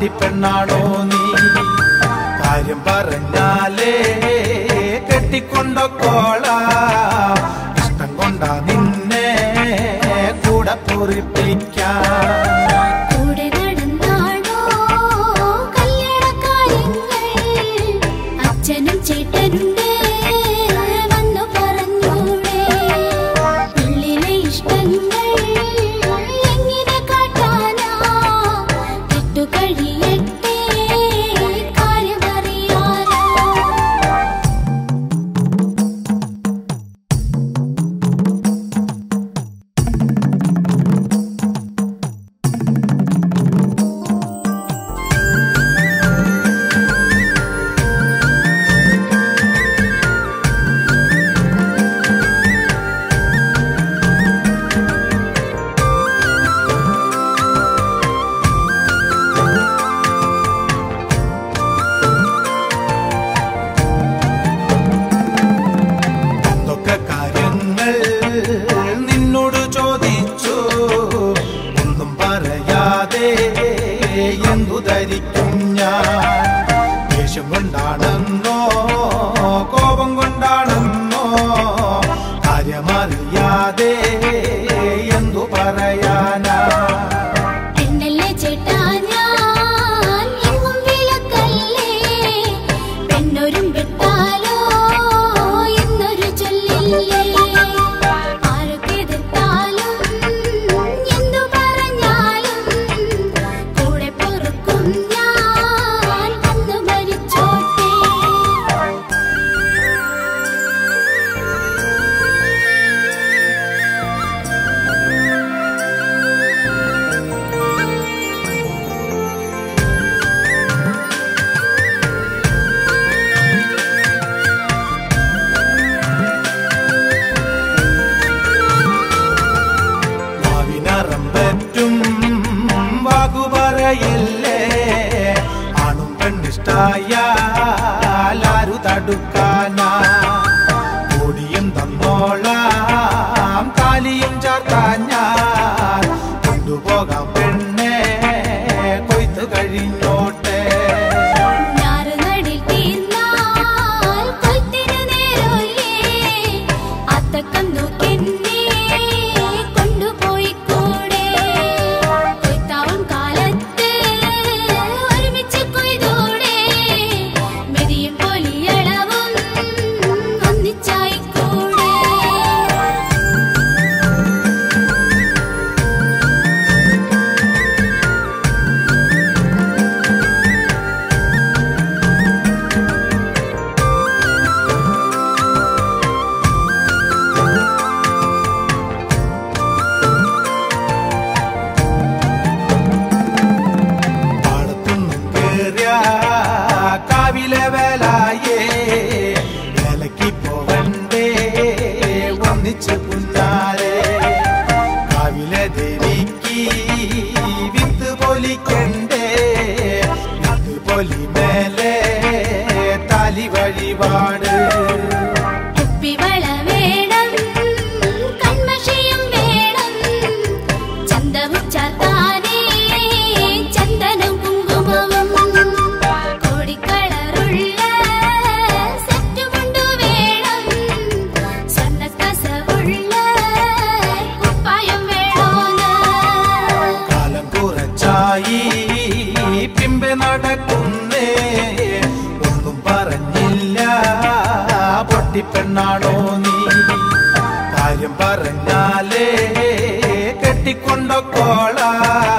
പൊട്ടിപ്പെണ്ണാണോ നീ കാര്യം പറഞ്ഞാലേ കെട്ടിക്കൊണ്ടോ കോള ഇഷ്ടം കൊണ്ടാ നിന്നെ കൂടെ പൊറിപ്പിക്കാൻ കൂടെ നടന്നാണോ കല്യാണക്കാര്യങ്ങൾ അച്ഛനും ചേട്ടനുണ്ട് വന്നു പറഞ്ഞൂടെ ഉള്ളിലെ ഇഷ്ടങ്ങൾ എങ്ങനെ കാട്ടാനാ കിട്ടു കഴിയട്ടെ കാര്യമറിയാനാ എന്തൊക്കെ കാര്യങ്ങൾ നിന്നോട് ചോദിച്ചു ഒന്നും പറയാതെ എന്തു ധരിക്കും ഞാൻ ദേഷ്യം കൊണ്ടാണെന്നോ കോപം കൊണ്ടാണെന്നോ കാര്യമറിയാതെ എന്തു പറയാനാ പെണ്ണല്ലേ ചേട്ടാ ഞാൻ എങ്ങും വിളക്കല്ലേ പെണ്ണൊരും വിട്ടാലോ എന്നൊരു ചൊല്ലില്ലേ ആരൊക്കെ എതിർത്താലും എന്തു പറഞ്ഞാലും കൂടെ പൊറുക്കും ഞാൻ അന്ന് മരിച്ചോട്ടെ നാവിനറം പറ്റും വാക്കു പറയില്ലേ ആണും പെണ്ണിഷ്ടായാൽ ആരു തടുക്കാനാ കോടിയും തന്നോളാം കാലിയും ചാർത്താൻ ഞാൻ കൊണ്ടുപോകാം പെണ്ണെ കൊയ്ത്ത് കഴിഞ്ഞോട്ടെ ഞാറ് നടിൽ തീർന്നാൽ കൊയ്ത്തിന് നേരമില്ലേ? അത്തക്കം നോക്കെന്നെ കൊണ്ടുപോയി കൂടെ. കൊയ്ത്താവും കാലത്ത് ഒരുമിച്ച് കൊയ്തൂടെ. മെതിയും പൊലിയളവും ഒന്നിച്ചായിക്കൂടെ. പാടത്തുനിന്നും കേറിയ കാവിലെ വേലായേ വേലയ്ക്ക് പോകണ്ടേ ഒന്നിച്ച് പുന്നാരെ കാവിലെ ദേവിക്ക് വിത്ത് പൊലിക്കണ്ടേ വിത്ത് പൊലി മേലെ താലി വഴിപാട് കുപ്പിവള വേണം കൺമഷിയും വേണം ചന്തവും ചാത്താനേ ചന്ദനം കുങ്കുമവും കോടിക്കളറുള്ള സെറ്റുമുണ്ടു വേണം സ്വർണ്ണക്കസവുള്ള കുപ്പായം വേണോന്ന് കാലം കുറച്ചായി പിമ്പെ നടക്കുന്നേ ഒന്നും പറഞ്ഞില്ല പൊട്ടിപ്പെണ്ണാണോ നീ കാര്യം പറഞ്ഞാലേ കെട്ടിക്കൊണ്ടോ കോള